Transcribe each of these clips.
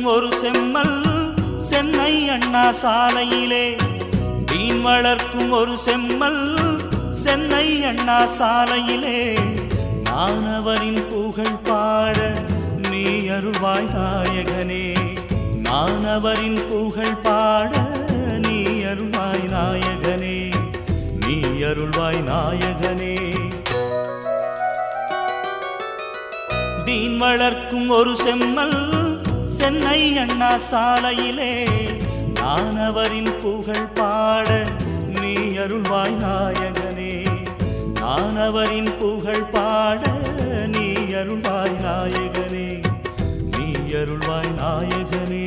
ஒரு செம்மல் சென்னை அண்ணா சாலையிலே மீன் வளர்க்கும் ஒரு செம்மல் சென்னை அண்ணா சாலையிலே நானவரின் புகழ் பாட நீ அருள்வாய் நாயகனே நானவரின் புகழ் பாட நீ அருள்வாய் நாயகனே நீ அருள்வாய் நாயகனே தீன் வளர்க்கும் ஒரு செம்மல் சென்னை அண்ணா சாலையிலே நான் அவரின் புகழ் பாட நீ அருள்வாய் நாயகனே நான் அவரின் புகழ் பாட நீ அருள்வாய் நாயகனே நீ அருள்வாய் நாயகனே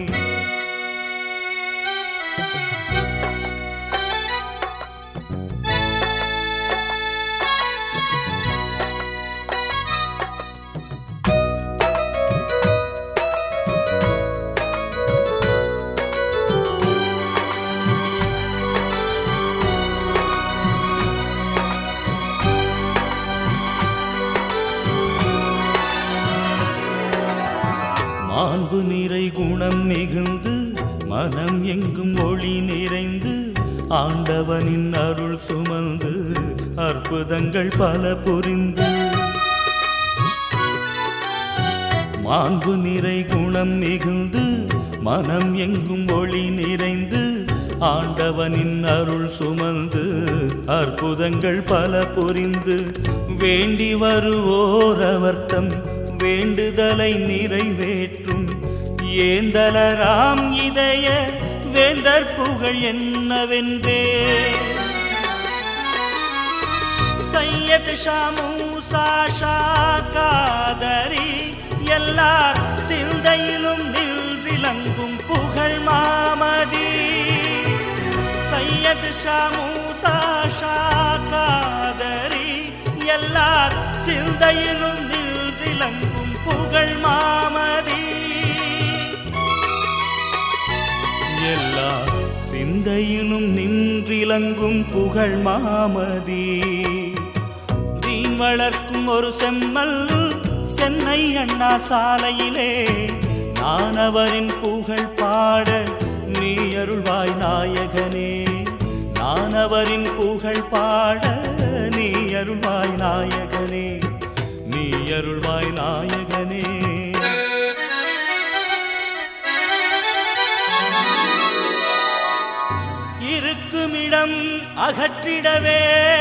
மாண்பு நிறை குணம் மிகுந்து மனம் எங்கும் ஒளி நிறைந்து ஆண்டவனின் அருள் சுமந்து அற்புதங்கள் பல புரிந்து மாண்பு நிறை குணம் மிகுந்து மனம் எங்கும் ஒளி நிறைந்து ஆண்டவனின் அருள் சுமந்து அற்புதங்கள் பல புரிந்து வேண்டி வருவோர் அவர்த்தம் வேண்டுதலை நிறைவேற்றும் ஏந்தலராம் இதய வேந்தர் புகழ் என்னவென்றே சையத் ஷாமு சாஷா காதரி எல்லார் சிந்தையிலும் நின்றிலங்கும் புகழ் மாமதி சையத் ஷாமு சாஷா காதரி எல்லார் சிந்தையிலும் நின்றிலங்கும் புகழ் மாமதி எல்லா சிந்தையிலும் நின்றிலங்கும் புகழ் மாமதி தீன் வளர்க்கும் ஒரு செம்மல் சென்னை அண்ணா சாலையிலே நான் அவரின் புகழ் பாட நீ அருள்வாய் நாயகனே நான் அவரின் புகழ் பாட நீ அருள்வாய் நாயகனே நீ அருள்வாய் நாயகனே இருக்குமிடம் அகற்றிடவே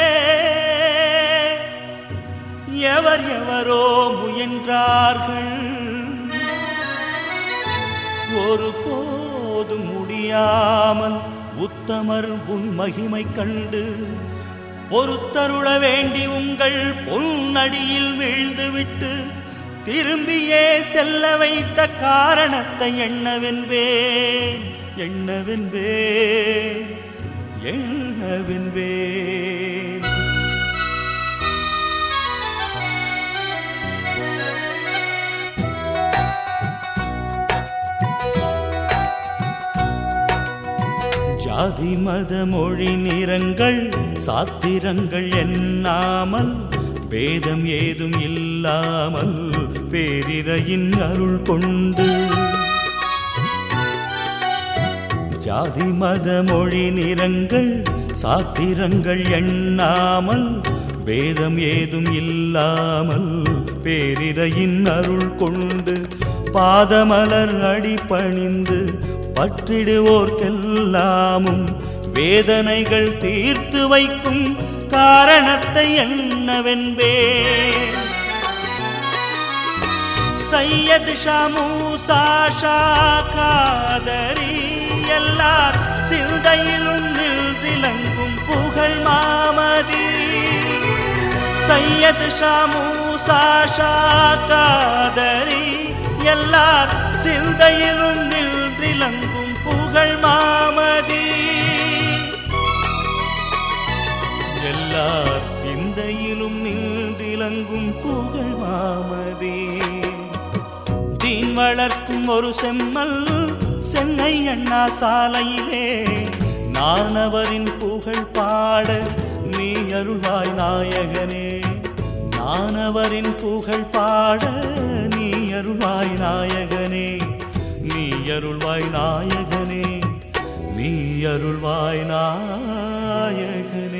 எவர் எவரோ முயன்றார்கள் ஒரு போதும் முடியாமல் உத்தமர் உன் மகிமை கண்டு பொறுத்தருள வேண்டி உங்கள் பொன்னடியில் வீழ்ந்துவிட்டு திரும்பியே செல்ல வைத்த காரணத்தை எண்ணவென்பேன் எண்ணவென்பேன் எண்ணவென்பேன் ஜாதி மத மொழி நிறங்கள் சாத்திரங்கள் எண்ணாமல் பேதம் ஏதும் இல்லாமல் பேரிரையின் அருள் கொண்டு ஜாதி மத மொழி நிறங்கள் சாத்திரங்கள் எண்ணாமல் பேதம் ஏதும் இல்லாமல் பேரிரையின் அருள் கொண்டு பாதமலர் அடிபணிந்து பற்றிடுவோர்க்கெல்லாமும் வேதனைகள் தீர்த்து வைக்கும் காரணத்தை என்னவென்பே சையத் ஷாமு சாஷா காதரி எல்லார் சிந்தையிலும் நின்றிலங்கும் புகழ் மாமதி சையத் ஷாமு சாஷா காதரி எல்லார் சிந்தையிலும் நின்றிலங்கும் புகழ் மாமதி எல்லார் சிந்தையிலும் நின்றிலங்கும் புகழ் மாமதி தீன் வளர்க்கும் ஒரு செம்மல் சென்னை அண்ணா சாலையிலே நான் அவரின் புகழ் பாட நீ அருள்வாய் நாயகனே நான் அவரின் புகழ் பாட நீ அருள்வாய் நாயகனே அருள்வாய் நாயகனே நீ அருள்வாய் நாயகனே